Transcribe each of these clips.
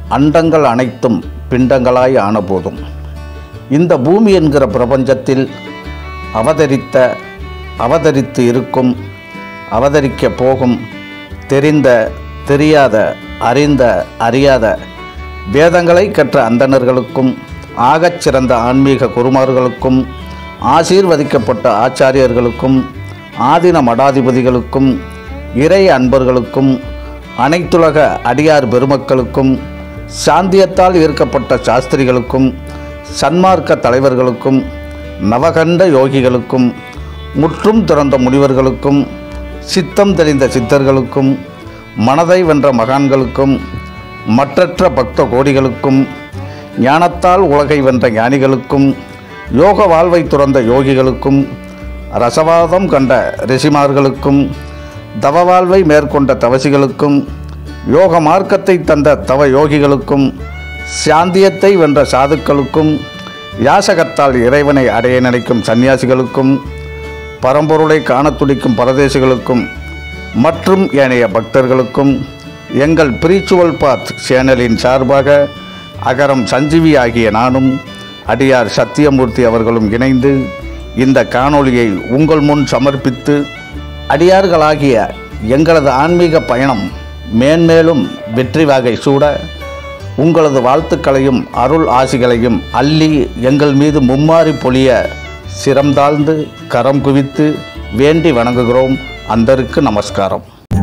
அண்டங்கள் அனைத்தும் பிண்டங்களாய் ஆனபோதும் இந்த பூமி என்கிற பிரபஞ்சத்தில் அவதரித்த அவதரித்து இருக்கும் அவதரிக்க போகும் தெரிந்த தெரியாத அறிந்த அறியாத வேதங்களை கற்ற அந்தணர்களுக்கும் ஆகச் சிறந்த ஆன்மீக குருமார்களுக்கும் ஆசீர்வதிக்கப்பட்ட ஆச்சாரியர்களுக்கும் ஆதீன மடாதிபதிகளுக்கும் இறை அன்பர்களுக்கும் அனைத்துலக அடியார் பெருமக்களுக்கும் சாந்தியத்தால் ஈர்க்கப்பட்ட சாஸ்திரிகளுக்கும் சன்மார்க்க தலைவர்களுக்கும் நவகண்ட யோகிகளுக்கும் முற்றும் திறந்த முனிவர்களுக்கும் சித்தம் தெளிந்த சித்தர்களுக்கும் மனதை வென்ற மகான்களுக்கும் மற்றற்ற பக்த கோடிகளுக்கும் ஞானத்தால் உலகை வென்ற ஞானிகளுக்கும் யோக வாழ்வை துறந்த யோகிகளுக்கும் ரசவாதம் கண்ட ரிஷிமார்களுக்கும் தவ வாழ்வை மேற்கொண்ட தவசிகளுக்கும் யோக மார்க்கத்தை தந்த தவ யோகிகளுக்கும் சாந்தியத்தை வென்ற சாதுக்களுக்கும் யாசகத்தால் இறைவனை அடைய நினைக்கும் சந்நியாசிகளுக்கும் பரம்பொருளை காணத் துடிக்கும் பரதேசிகளுக்கும் மற்றும் ஏனைய பக்தர்களுக்கும் எங்கள் பிரிச்சுவல் பாத் சேனலின் சார்பாக அகரம் சஞ்சீவி ஆகிய நானும் அடியார் சத்தியமூர்த்தி அவர்களும் இணைந்து இந்த காணொளியை உங்கள் முன் சமர்ப்பித்து அடியார்களாகிய எங்களது ஆன்மீக பயணம் மேன்மேலும் வெற்றி வாகை சூட உங்களது வாழ்த்துக்களையும் அருள் ஆசிகளையும் அள்ளி எங்கள் மீது மும்மாறி பொழிய சிரம் தாழ்ந்து கரம் குவித்து வேண்டி வணங்குகிறோம் அந்தருக்கு நமஸ்காரம்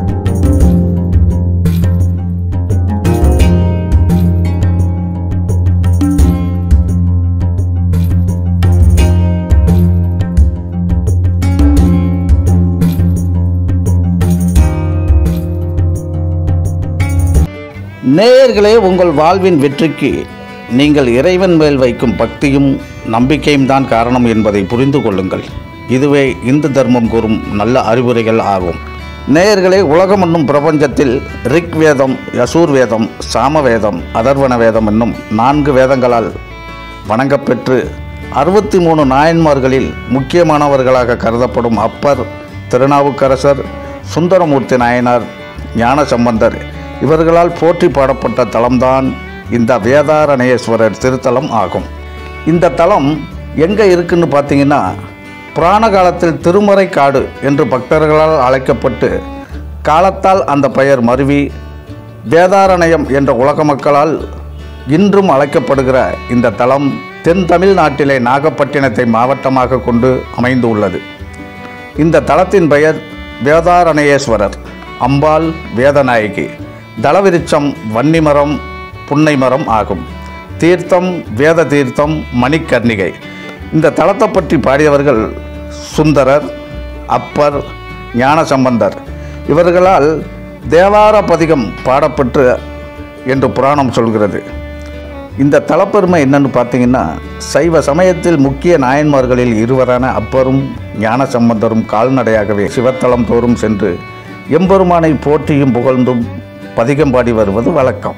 நேயர்களே உங்கள் வாழ்வின் வெற்றிக்கு நீங்கள் இறைவன் மேல் வைக்கும் பக்தியும் நம்பிக்கையும் தான் காரணம் என்பதை புரிந்து கொள்ளுங்கள் இதுவே இந்து தர்மம் கூறும் நல்ல அறிவுரைகள் ஆகும் நேயர்களே உலகம் என்னும் பிரபஞ்சத்தில் ரிக் வேதம் யசூர் வேதம் சாம வேதம் அதர்வண வேதம் என்னும் நான்கு வேதங்களால் வணங்கப்பெற்று அறுபத்தி மூணு நாயன்மார்களில் முக்கியமானவர்களாக கருதப்படும் அப்பர் திருநாவுக்கரசர் சுந்தரமூர்த்தி நாயனார் ஞானசம்பந்தர் இவர்களால் போற்றி பாடப்பட்ட தலம்தான் இந்த வேதாரண்யேஸ்வரர் திருத்தலம் ஆகும் இந்த தலம் எங்கே இருக்குன்னு பார்த்தீங்கன்னா புராண காலத்தில் திருமறை காடு என்று பக்தர்களால் அழைக்கப்பட்டு காலத்தால் அந்த பெயர் மருவி வேதாரண்யம் என்ற உலக மக்களால் இன்றும் அழைக்கப்படுகிற இந்த தலம் தென் தமிழ்நாட்டிலே நாகப்பட்டினத்தை மாவட்டமாக கொண்டு அமைந்து உள்ளது இந்த தலத்தின் பெயர் வேதாரண்யேஸ்வரர் அம்பாள் வேதநாயகி தலவிருச்சம் வன்னிமரம் புன்னை மரம் ஆகும் தீர்த்தம் வேத தீர்த்தம் மணிக்கர்ணிகை இந்த தலத்தை பற்றி பாடியவர்கள் சுந்தரர் அப்பர் ஞானசம்பந்தர் இவர்களால் தேவார பதிகம் பாடப்பெற்று என்று புராணம் சொல்கிறது இந்த தலப்பெருமை என்னன்னு பார்த்தீங்கன்னா சைவ சமயத்தில் முக்கிய நாயன்மார்களில் இருவரான அப்பரும் ஞானசம்பந்தரும் கால்நடையாகவே சிவத்தலம் தோறும் சென்று எம்பெருமானை போற்றியும் புகழ்ந்தும் பதிகம் பாடி வருவது வழக்கம்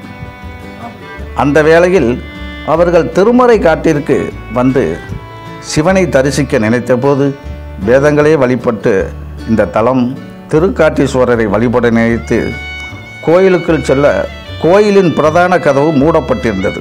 அந்த வேளையில் அவர்கள் திருமறை காட்டிற்கு வந்து சிவனை தரிசிக்க நினைத்தபோது வேதங்களே வழிபட்டு இந்த தலம் திருக்காட்டீஸ்வரரை வழிபட நினைத்து கோயிலுக்குள் செல்ல கோயிலின் பிரதான கதவு மூடப்பட்டிருந்தது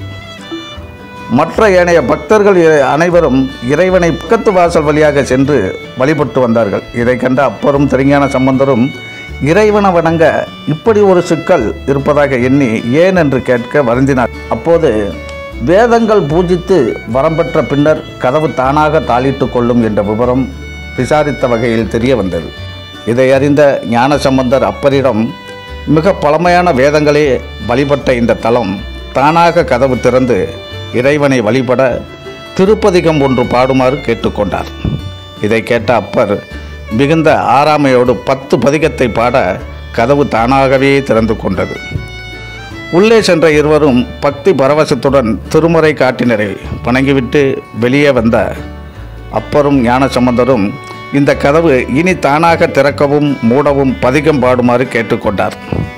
மற்ற ஏனைய பக்தர்கள் இ- அனைவரும் இறைவனை பக்கத்து வாசல் வழியாக சென்று வழிபட்டு வந்தார்கள் இதை கண்ட அப்பரும் திருஞான சம்பந்தரும் இறைவனை வணங்க இப்படி ஒரு சிக்கல் இருப்பதாக எண்ணி ஏன் என்று கேட்க வருந்தினார் அப்போது வேதங்கள் பூஜித்து வரம் பெற்ற பின்னர் கதவு தானாக தாளிட்டு கொள்ளும் என்ற விவரம் விசாரித்த வகையில் தெரிய வந்தது இதை அறிந்த ஞானசம்பந்தர் அப்பரிடம் மிக பழமையான வேதங்களே வழிபட்ட இந்த தலம் தானாக கதவு திறந்து இறைவனை வழிபட திருப்பதிகம் ஒன்று பாடுமாறு கேட்டுக்கொண்டார் இதை கேட்ட அப்பர் மிகுந்த ஆறாமையோடு பத்து பதிகத்தை பாட கதவு தானாகவே திறந்து கொண்டது உள்ளே சென்ற இருவரும் பக்தி பரவசத்துடன் திருமுறை காட்டினரை வணங்கிவிட்டு வெளியே வந்த அப்பரும் ஞானசம்பந்தரும் இந்த கதவு இனி தானாக திறக்கவும் மூடவும் பதிகம் பாடுமாறு கேட்டுக்கொண்டார்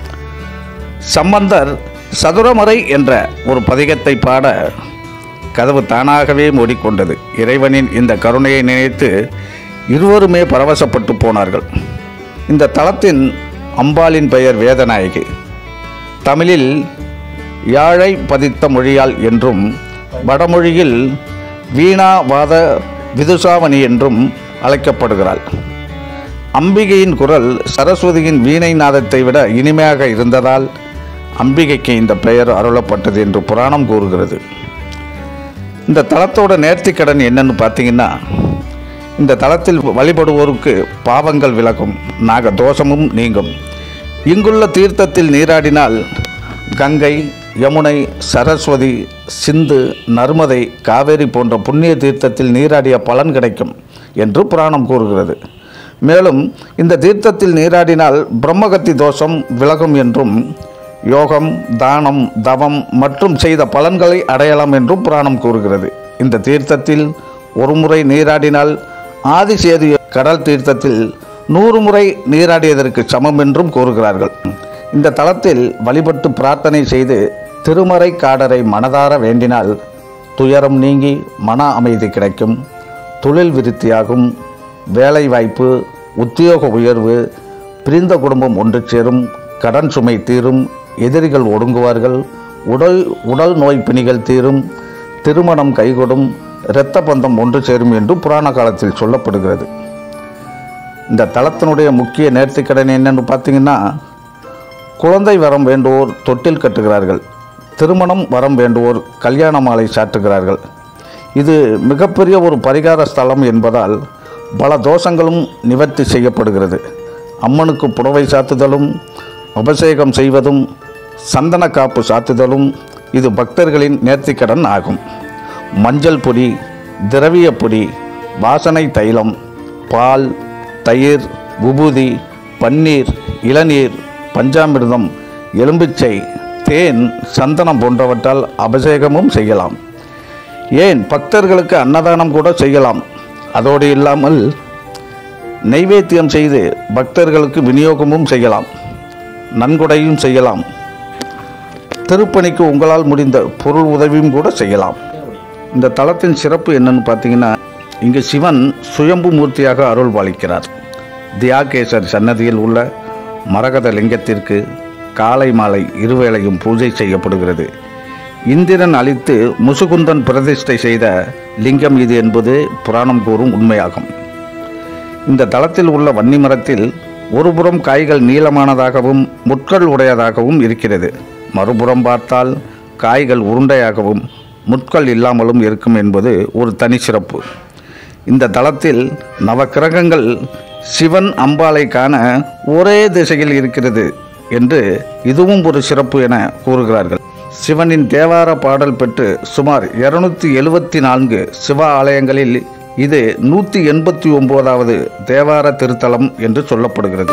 சம்பந்தர் சதுரமறை என்ற ஒரு பதிகத்தை பாட கதவு தானாகவே மூடிக்கொண்டது இறைவனின் இந்த கருணையை நினைத்து இருவருமே பரவசப்பட்டு போனார்கள் இந்த தலத்தின் அம்பாளின் பெயர் வேதநாயகி தமிழில் யாழை பதித்த மொழியால் என்றும் வடமொழியில் வீணாவாத விதுசாவணி என்றும் அழைக்கப்படுகிறாள் அம்பிகையின் குரல் சரஸ்வதியின் வீணை நாதத்தை விட இனிமையாக இருந்ததால் அம்பிகைக்கு இந்த பெயர் அருளப்பட்டது என்று புராணம் கூறுகிறது இந்த தலத்தோட நேர்த்திக்கடன் என்னன்னு பார்த்தீங்கன்னா இந்த தலத்தில் வழிபடுவோருக்கு பாவங்கள் விலகும் நாக தோஷமும் நீங்கும் இங்குள்ள தீர்த்தத்தில் நீராடினால் கங்கை யமுனை சரஸ்வதி சிந்து நர்மதை காவேரி போன்ற புண்ணிய தீர்த்தத்தில் நீராடிய பலன் கிடைக்கும் என்று புராணம் கூறுகிறது மேலும் இந்த தீர்த்தத்தில் நீராடினால் பிரம்மகத்தி தோஷம் விலகும் என்றும் யோகம் தானம் தவம் மற்றும் செய்த பலன்களை அடையலாம் என்றும் புராணம் கூறுகிறது இந்த தீர்த்தத்தில் ஒரு முறை நீராடினால் ஆதிசேது கடல் தீர்த்தத்தில் நூறு முறை நீராடியதற்கு சமம் என்றும் கூறுகிறார்கள் இந்த தலத்தில் வழிபட்டு பிரார்த்தனை செய்து திருமறை காடரை மனதார வேண்டினால் துயரம் நீங்கி மன அமைதி கிடைக்கும் தொழில் விருத்தியாகும் வேலை வாய்ப்பு உத்தியோக உயர்வு பிரிந்த குடும்பம் ஒன்று சேரும் கடன் சுமை தீரும் எதிரிகள் ஒடுங்குவார்கள் உடல் உடல் நோய் பிணிகள் தீரும் திருமணம் கைகொடும் இரத்த பந்தம் ஒன்று சேரும் என்று புராண காலத்தில் சொல்லப்படுகிறது இந்த தலத்தினுடைய முக்கிய நேர்த்திக்கடன் என்னன்னு பார்த்தீங்கன்னா குழந்தை வரம் வேண்டுவோர் தொட்டில் கட்டுகிறார்கள் திருமணம் வரம் வேண்டுவோர் கல்யாண மாலை சாட்டுகிறார்கள் இது மிகப்பெரிய ஒரு பரிகார ஸ்தலம் என்பதால் பல தோஷங்களும் நிவர்த்தி செய்யப்படுகிறது அம்மனுக்கு புடவை சாத்துதலும் அபிஷேகம் செய்வதும் சந்தன காப்பு சாத்துதலும் இது பக்தர்களின் நேர்த்திக்கடன் ஆகும் மஞ்சள் பொடி திரவிய பொடி வாசனை தைலம் பால் தயிர் விபூதி பன்னீர் இளநீர் பஞ்சாமிர்தம் எலும்பிச்சை தேன் சந்தனம் போன்றவற்றால் அபிஷேகமும் செய்யலாம் ஏன் பக்தர்களுக்கு அன்னதானம் கூட செய்யலாம் அதோடு இல்லாமல் நைவேத்தியம் செய்து பக்தர்களுக்கு விநியோகமும் செய்யலாம் நன்கொடையும் செய்யலாம் திருப்பணிக்கு உங்களால் முடிந்த பொருள் உதவியும் கூட செய்யலாம் இந்த தலத்தின் சிறப்பு என்னன்னு பார்த்தீங்கன்னா இங்கு சிவன் சுயம்பு மூர்த்தியாக அருள் பாலிக்கிறார் தியாகேசர் சன்னதியில் உள்ள மரகத லிங்கத்திற்கு காலை மாலை இருவேளையும் பூஜை செய்யப்படுகிறது இந்திரன் அளித்து முசுகுந்தன் பிரதிஷ்டை செய்த லிங்கம் இது என்பது புராணம் கூறும் உண்மையாகும் இந்த தளத்தில் உள்ள வன்னி மரத்தில் ஒருபுறம் காய்கள் நீளமானதாகவும் முட்கள் உடையதாகவும் இருக்கிறது மறுபுறம் பார்த்தால் காய்கள் உருண்டையாகவும் முட்கள் இல்லாமலும் இருக்கும் என்பது ஒரு தனி சிறப்பு இந்த தளத்தில் நவக்கிரகங்கள் சிவன் அம்பாளை காண ஒரே திசையில் இருக்கிறது என்று இதுவும் ஒரு சிறப்பு என கூறுகிறார்கள் சிவனின் தேவார பாடல் பெற்று சுமார் இருநூத்தி எழுவத்தி நான்கு சிவ ஆலயங்களில் இது நூற்றி எண்பத்தி ஒன்பதாவது தேவார திருத்தலம் என்று சொல்லப்படுகிறது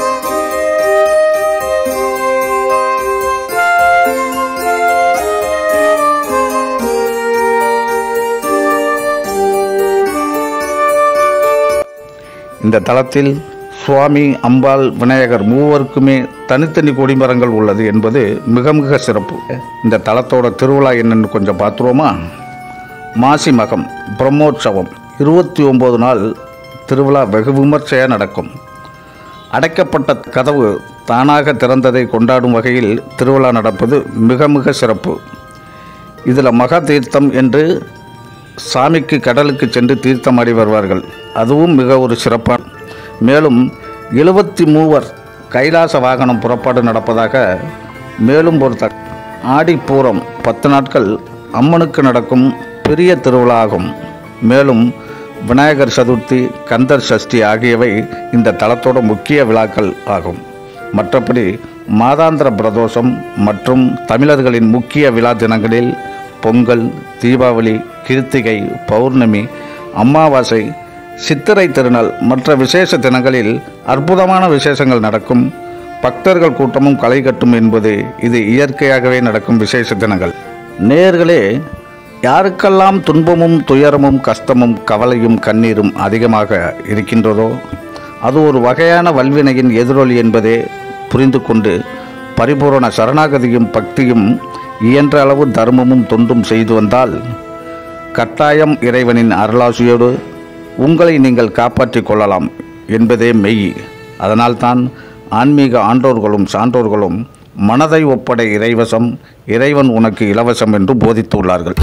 இந்த தளத்தில் சுவாமி அம்பாள் விநாயகர் மூவருக்குமே தனித்தனி கொடிமரங்கள் உள்ளது என்பது மிக மிக சிறப்பு இந்த தலத்தோட திருவிழா என்னன்னு கொஞ்சம் பார்த்துருவோமா மாசி மகம் பிரம்மோற்சவம் இருபத்தி ஒம்பது நாள் திருவிழா வெகு விமர்சையாக நடக்கும் அடைக்கப்பட்ட கதவு தானாக திறந்ததை கொண்டாடும் வகையில் திருவிழா நடப்பது மிக மிக சிறப்பு இதில் மகா தீர்த்தம் என்று சாமிக்கு கடலுக்கு சென்று தீர்த்தமாடி வருவார்கள் அதுவும் மிக ஒரு சிறப்பான மேலும் எழுபத்தி மூவர் கைலாச வாகனம் புறப்பாடு நடப்பதாக மேலும் ஒரு த ஆடிப்பூரம் பத்து நாட்கள் அம்மனுக்கு நடக்கும் பெரிய திருவிழா ஆகும் மேலும் விநாயகர் சதுர்த்தி கந்தர் சஷ்டி ஆகியவை இந்த தலத்தோட முக்கிய விழாக்கள் ஆகும் மற்றபடி மாதாந்திர பிரதோஷம் மற்றும் தமிழர்களின் முக்கிய விழா தினங்களில் பொங்கல் தீபாவளி கிருத்திகை பௌர்ணமி அமாவாசை சித்திரை திருநாள் மற்ற விசேஷ தினங்களில் அற்புதமான விசேஷங்கள் நடக்கும் பக்தர்கள் கூட்டமும் களை கட்டும் என்பது இது இயற்கையாகவே நடக்கும் விசேஷ தினங்கள் நேர்களே யாருக்கெல்லாம் துன்பமும் துயரமும் கஷ்டமும் கவலையும் கண்ணீரும் அதிகமாக இருக்கின்றதோ அது ஒரு வகையான வல்வினையின் எதிரொலி என்பதே புரிந்து கொண்டு பரிபூரண சரணாகதியும் பக்தியும் இயன்ற அளவு தர்மமும் தொண்டும் செய்து வந்தால் கட்டாயம் இறைவனின் அருளாசியோடு உங்களை நீங்கள் காப்பாற்றிக் கொள்ளலாம் என்பதே மெய் அதனால்தான் ஆன்மீக ஆண்டோர்களும் சான்றோர்களும் மனதை ஒப்படை இறைவசம் இறைவன் உனக்கு இலவசம் என்று போதித்துள்ளார்கள்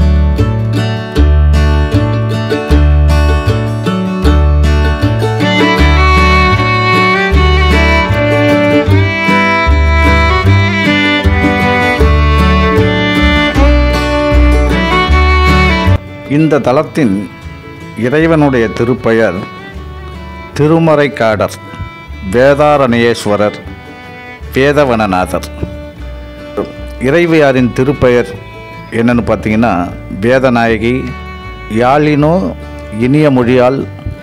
இந்த தலத்தின் இறைவனுடைய திருப்பெயர் திருமறைக்காடர் வேதாரண்யேஸ்வரர் வேதவனநாதர் இறைவியாரின் திருப்பெயர் என்னன்னு பார்த்தீங்கன்னா வேதநாயகி யாழினோ இனிய மொழியால்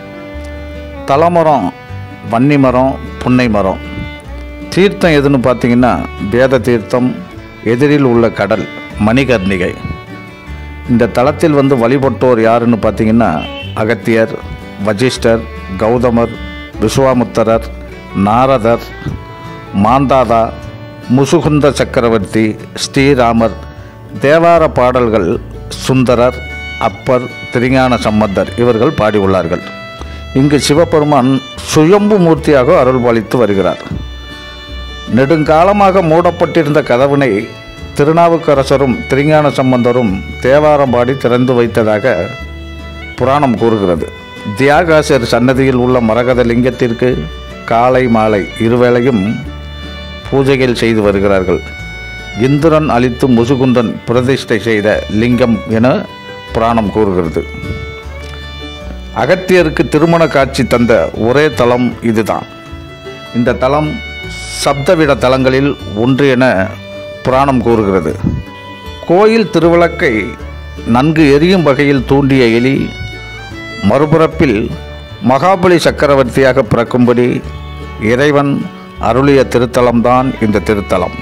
தலமரம் வன்னி மரம் புன்னை மரம் தீர்த்தம் எதுன்னு பார்த்தீங்கன்னா வேத தீர்த்தம் எதிரில் உள்ள கடல் மணிகர்ணிகை இந்த தலத்தில் வந்து வழிபட்டோர் யாருன்னு பார்த்தீங்கன்னா அகத்தியர் வசிஷ்டர் கௌதமர் விஸ்வாமுத்தரர் நாரதர் மாந்தாதா முசுகுந்த சக்கரவர்த்தி ஸ்ரீராமர் தேவார பாடல்கள் சுந்தரர் அப்பர் திருஞான சம்பந்தர் இவர்கள் பாடியுள்ளார்கள் இங்கு சிவபெருமான் சுயம்பு மூர்த்தியாக அருள்பாலித்து வருகிறார் நெடுங்காலமாக மூடப்பட்டிருந்த கதவினை திருநாவுக்கரசரும் திருஞான சம்பந்தரும் தேவாரம் பாடி திறந்து வைத்ததாக புராணம் கூறுகிறது தியாகாசர் சன்னதியில் உள்ள மரகத லிங்கத்திற்கு காலை மாலை இருவேளையும் பூஜைகள் செய்து வருகிறார்கள் இந்திரன் அளித்து முசுகுந்தன் பிரதிஷ்டை செய்த லிங்கம் என புராணம் கூறுகிறது அகத்தியருக்கு திருமண காட்சி தந்த ஒரே தலம் இதுதான் இந்த தலம் சப்தவிட தலங்களில் ஒன்று என புராணம் கூறுகிறது கோயில் திருவிளக்கை நன்கு எரியும் வகையில் தூண்டிய எலி மறுபுறப்பில் மகாபலி சக்கரவர்த்தியாக பிறக்கும்படி இறைவன் அருளிய திருத்தலம்தான் இந்த திருத்தலம்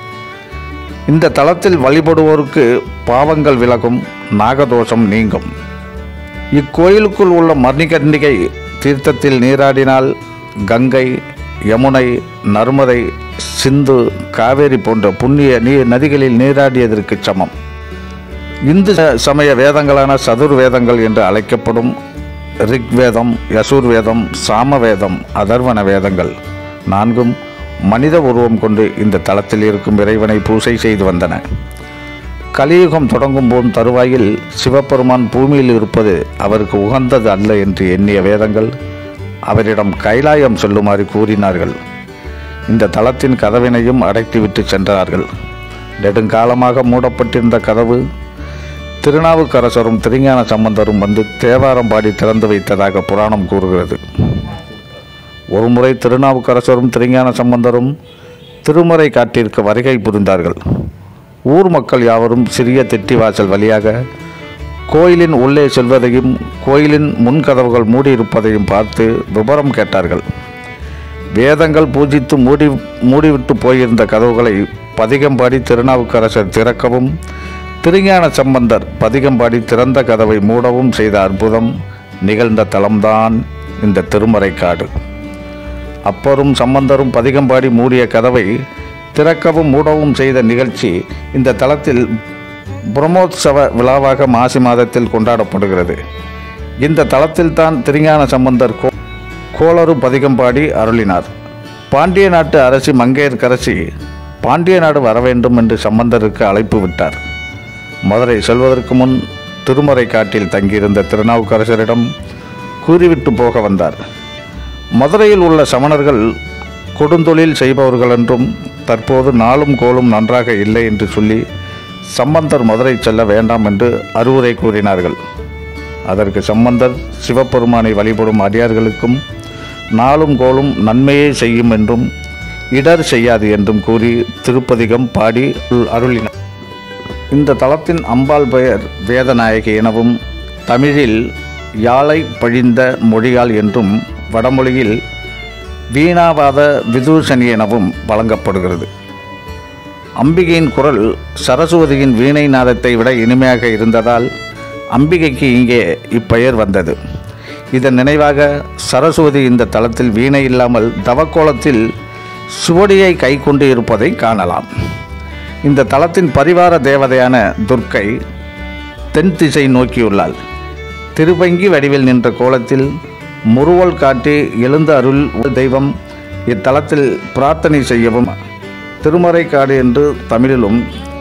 இந்த தலத்தில் வழிபடுவோருக்கு பாவங்கள் விலகும் நாகதோஷம் நீங்கும் இக்கோயிலுக்குள் உள்ள மணிகர்ணிகை தீர்த்தத்தில் நீராடினால் கங்கை யமுனை நர்மதை சிந்து காவேரி போன்ற புண்ணிய நீர் நதிகளில் நீராடியதற்கு சமம் இந்து சமய வேதங்களான சதுர் வேதங்கள் என்று அழைக்கப்படும் ரிக்வேதம் யசூர் வேதம் சாமவேதம் அதர்வன வேதங்கள் நான்கும் மனித உருவம் கொண்டு இந்த தலத்தில் இருக்கும் இறைவனை பூசை செய்து வந்தன கலியுகம் தொடங்கும் போது தருவாயில் சிவபெருமான் பூமியில் இருப்பது அவருக்கு உகந்தது அல்ல என்று எண்ணிய வேதங்கள் அவரிடம் கைலாயம் செல்லுமாறு கூறினார்கள் இந்த தலத்தின் கதவினையும் அடைத்துவிட்டு சென்றார்கள் நெடுங்காலமாக மூடப்பட்டிருந்த கதவு திருநாவுக்கரசரும் திருஞான சம்பந்தரும் வந்து தேவாரம் பாடி திறந்து வைத்ததாக புராணம் கூறுகிறது ஒருமுறை திருநாவுக்கரசரும் திருஞான சம்பந்தரும் திருமறை காட்டிற்கு வருகை புரிந்தார்கள் ஊர் மக்கள் யாவரும் சிறிய தெட்டி வாசல் வழியாக கோயிலின் உள்ளே செல்வதையும் கோயிலின் முன்கதவுகள் மூடியிருப்பதையும் பார்த்து விபரம் கேட்டார்கள் வேதங்கள் பூஜித்து மூடி மூடிவிட்டு போயிருந்த கதவுகளை பதிகம்பாடி திருநாவுக்கரசர் திறக்கவும் திருஞான சம்பந்தர் பதிகம்பாடி திறந்த கதவை மூடவும் செய்த அற்புதம் நிகழ்ந்த தலம்தான் இந்த திருமறைக்காடு அப்பரும் சம்பந்தரும் பதிகம்பாடி மூடிய கதவை திறக்கவும் மூடவும் செய்த நிகழ்ச்சி இந்த தலத்தில் பிரம்மோற்சவ விழாவாக மாசி மாதத்தில் கொண்டாடப்படுகிறது இந்த தலத்தில் தான் திருஞான சம்பந்தர் கோ கோளறு பதிகம்பாடி அருளினார் பாண்டிய நாட்டு அரசி மங்கையர்க்கரசி பாண்டிய நாடு வர வேண்டும் என்று சம்பந்தருக்கு அழைப்பு விட்டார் மதுரை செல்வதற்கு முன் திருமறை காட்டில் தங்கியிருந்த திருநாவுக்கரசரிடம் கூறிவிட்டு போக வந்தார் மதுரையில் உள்ள சமணர்கள் கொடுந்தொழில் செய்பவர்கள் என்றும் தற்போது நாளும் கோலும் நன்றாக இல்லை என்று சொல்லி சம்பந்தர் மதுரை செல்ல வேண்டாம் என்று அறிவுரை கூறினார்கள் அதற்கு சம்பந்தர் சிவபெருமானை வழிபடும் அடியார்களுக்கும் நாளும் கோலும் நன்மையே செய்யும் என்றும் இடர் செய்யாது என்றும் கூறி திருப்பதிகம் பாடி அருளினார் இந்த தலத்தின் அம்பாள் பெயர் வேதநாயகி எனவும் தமிழில் யாழை பழிந்த மொழியால் என்றும் வடமொழியில் வீணாவாத விதூஷணி எனவும் வழங்கப்படுகிறது அம்பிகையின் குரல் சரஸ்வதியின் வீணை நாதத்தை விட இனிமையாக இருந்ததால் அம்பிகைக்கு இங்கே இப்பெயர் வந்தது இதன் நினைவாக சரஸ்வதி இந்த தலத்தில் வீணை இல்லாமல் தவக்கோலத்தில் சுவடியை கை கொண்டு இருப்பதை காணலாம் இந்த தலத்தின் பரிவார தேவதையான துர்க்கை தென் திசை நோக்கியுள்ளாள் திருப்பங்கி வடிவில் நின்ற கோலத்தில் முறுவல் காட்டி எழுந்த அருள் ஒரு தெய்வம் இத்தலத்தில் பிரார்த்தனை செய்யவும் திருமறைக்காடு என்று தமிழிலும்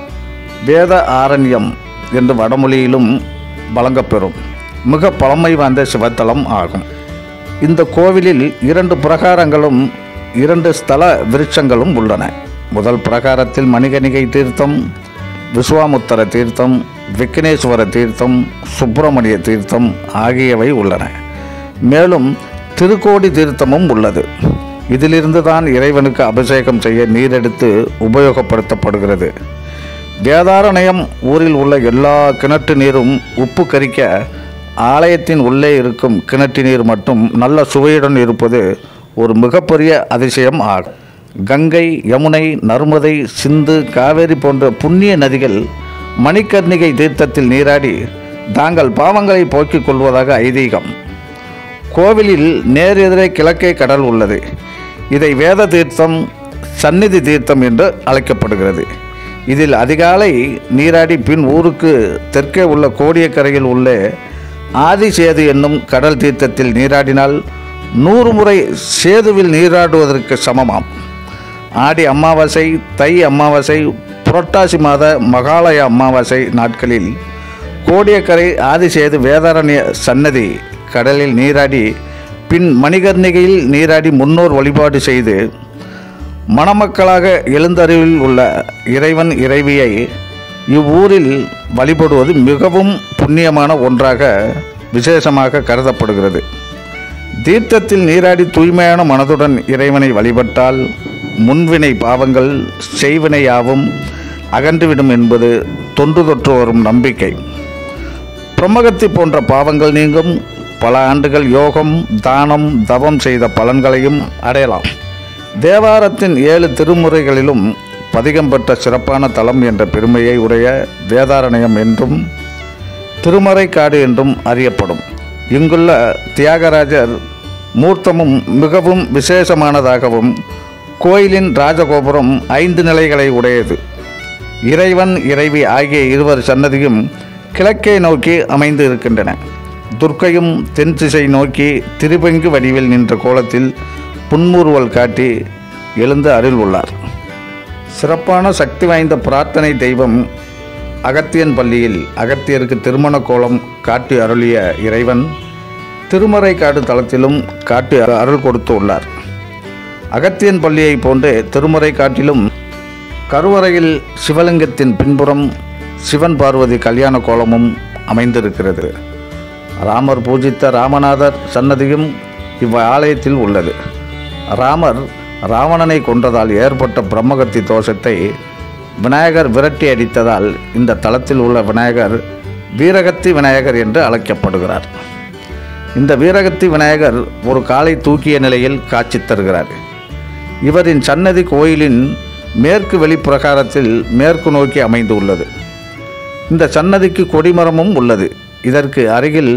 வேத ஆரண்யம் என்று வடமொழியிலும் வழங்கப்பெறும் மிக பழமை வாய்ந்த சிவத்தலம் ஆகும் இந்த கோவிலில் இரண்டு பிரகாரங்களும் இரண்டு ஸ்தல விருட்சங்களும் உள்ளன முதல் பிரகாரத்தில் மணிகணிகை தீர்த்தம் விஸ்வாமுத்தர தீர்த்தம் விக்னேஸ்வர தீர்த்தம் சுப்பிரமணிய தீர்த்தம் ஆகியவை உள்ளன மேலும் திருக்கோடி தீர்த்தமும் உள்ளது இதிலிருந்து தான் இறைவனுக்கு அபிஷேகம் செய்ய நீரெடுத்து உபயோகப்படுத்தப்படுகிறது வேதாரண்யம் ஊரில் உள்ள எல்லா கிணற்று நீரும் உப்பு கரிக்க ஆலயத்தின் உள்ளே இருக்கும் கிணற்று நீர் மட்டும் நல்ல சுவையுடன் இருப்பது ஒரு மிகப்பெரிய அதிசயம் ஆகும் கங்கை யமுனை நர்மதை சிந்து காவேரி போன்ற புண்ணிய நதிகள் மணிக்கர்ணிகை தீர்த்தத்தில் நீராடி தாங்கள் பாவங்களை போக்கிக் கொள்வதாக ஐதீகம் கோவிலில் நேர் எதிரே கிழக்கே கடல் உள்ளது இதை வேத தீர்த்தம் சந்நிதி தீர்த்தம் என்று அழைக்கப்படுகிறது இதில் அதிகாலை நீராடி பின் ஊருக்கு தெற்கே உள்ள கோடியக்கரையில் உள்ள ஆதிசேது என்னும் கடல் தீர்த்தத்தில் நீராடினால் நூறு முறை சேதுவில் நீராடுவதற்கு சமமாம் ஆடி அமாவாசை தை அமாவாசை புரட்டாசி மாத மகாலய அமாவாசை நாட்களில் கோடியக்கரை ஆதிசேது வேதாரண்ய சன்னதி கடலில் நீராடி பின் மணிகர்ணிகையில் நீராடி முன்னோர் வழிபாடு செய்து மணமக்களாக எழுந்தறிவில் உள்ள இறைவன் இறைவியை இவ்வூரில் வழிபடுவது மிகவும் புண்ணியமான ஒன்றாக விசேஷமாக கருதப்படுகிறது தீர்த்தத்தில் நீராடி தூய்மையான மனதுடன் இறைவனை வழிபட்டால் முன்வினை பாவங்கள் செய்வினையாவும் அகன்றுவிடும் என்பது தொன்று தொற்று வரும் நம்பிக்கை பிரம்மகத்தி போன்ற பாவங்கள் நீங்கும் பல ஆண்டுகள் யோகம் தானம் தவம் செய்த பலன்களையும் அடையலாம் தேவாரத்தின் ஏழு திருமுறைகளிலும் பதிகம் பெற்ற சிறப்பான தலம் என்ற பெருமையை உடைய வேதாரண்யம் என்றும் திருமறைக்காடு என்றும் அறியப்படும் இங்குள்ள தியாகராஜர் மூர்த்தமும் மிகவும் விசேஷமானதாகவும் கோயிலின் ராஜகோபுரம் ஐந்து நிலைகளை உடையது இறைவன் இறைவி ஆகிய இருவர் சன்னதியும் கிழக்கே நோக்கி அமைந்து இருக்கின்றன துர்க்கையும் தென் திசை நோக்கி திருப்பங்கு வடிவில் நின்ற கோலத்தில் புன்முறுவல் காட்டி எழுந்து அருள் உள்ளார் சிறப்பான சக்தி வாய்ந்த பிரார்த்தனை தெய்வம் அகத்தியன் பள்ளியில் அகத்தியருக்கு திருமண கோலம் காட்டி அருளிய இறைவன் திருமறைக்காடு தளத்திலும் காட்டி அருள் கொடுத்து உள்ளார் அகத்தியன் பள்ளியை போன்று திருமறை காட்டிலும் கருவறையில் சிவலிங்கத்தின் பின்புறம் சிவன் பார்வதி கல்யாண கோலமும் அமைந்திருக்கிறது ராமர் பூஜித்த ராமநாதர் சன்னதியும் இவ் ஆலயத்தில் உள்ளது ராமர் ராவணனை கொன்றதால் ஏற்பட்ட பிரம்மகத்தி தோஷத்தை விநாயகர் விரட்டி அடித்ததால் இந்த தலத்தில் உள்ள விநாயகர் வீரகத்தி விநாயகர் என்று அழைக்கப்படுகிறார் இந்த வீரகத்தி விநாயகர் ஒரு காலை தூக்கிய நிலையில் காட்சி தருகிறார் இவரின் சன்னதி கோயிலின் மேற்கு வெளிப்பிரகாரத்தில் மேற்கு நோக்கி அமைந்துள்ளது இந்த சன்னதிக்கு கொடிமரமும் உள்ளது இதற்கு அருகில்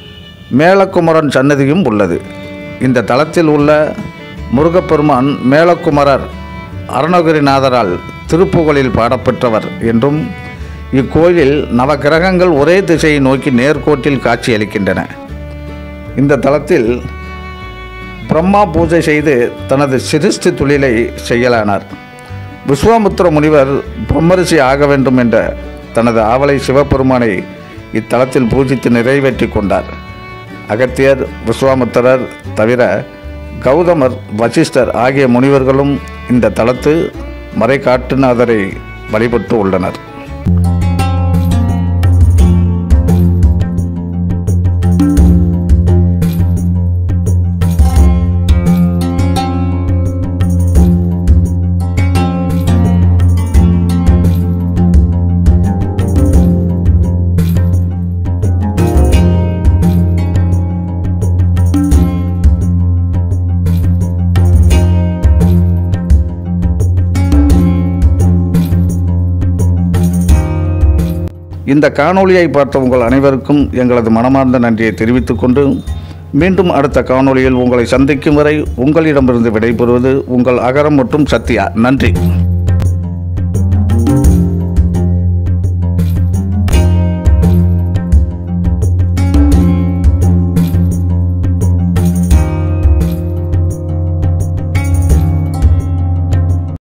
மேலக்குமரன் சன்னதியும் உள்ளது இந்த தலத்தில் உள்ள முருகப்பெருமான் மேலக்குமரர் அருணகிரிநாதரால் திருப்புகழில் பாடப்பெற்றவர் என்றும் இக்கோயிலில் நவகிரகங்கள் ஒரே திசையை நோக்கி நேர்கோட்டில் காட்சியளிக்கின்றன இந்த தலத்தில் பிரம்மா பூஜை செய்து தனது சிருஷ்டி தொழிலை செய்யலானார் விஸ்வாமுத்திர முனிவர் பிரம்மரிஷி ஆக வேண்டும் என்ற தனது ஆவலை சிவபெருமானை இத்தலத்தில் பூஜித்து நிறைவேற்றி கொண்டார் அகத்தியர் விஸ்வாமுத்திரர் தவிர கௌதமர் வசிஷ்டர் ஆகிய முனிவர்களும் இந்த தலத்து மறைகாட்டுநாதரை வழிபட்டு உள்ளனர் இந்த காணொளியை பார்த்த உங்கள் அனைவருக்கும் எங்களது மனமார்ந்த நன்றியை தெரிவித்துக் கொண்டு மீண்டும் அடுத்த காணொளியில் உங்களை சந்திக்கும் வரை உங்களிடமிருந்து விடைபெறுவது உங்கள் அகரம் மற்றும் சத்யா நன்றி